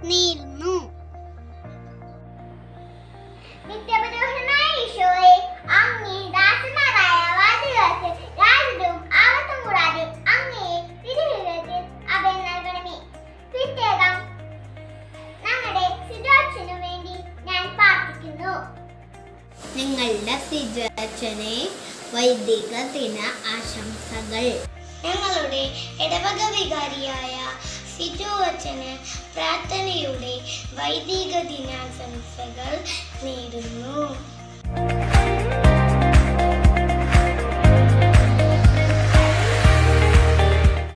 നേരുന്നു നിത്യപുരോഹിതനായ ഈശോയെ അങ്ങേ ദാസന്മാരായ വാദികൾക്ക് യാതൊരു ആപത്തും കൂടാതെ അങ്ങേ തിരുഹൃദയത്തിൽ അഭയം നൽകണമേ പ്രത്യേകം ഞങ്ങളുടെ സിജോച്ചനു വേണ്ടി ഞാൻ പ്രാർത്ഥിക്കുന്നു നിങ്ങളുടെ സിജാച്ചനെ വൈദിക ദിന ആശംസകൾ ഞങ്ങളുടെ ഇടവക വികാരിയായ സിജു അച്ഛന് പ്രാർത്ഥനയുടെ വൈദിക ദിനാശംസകൾ നേരുന്നു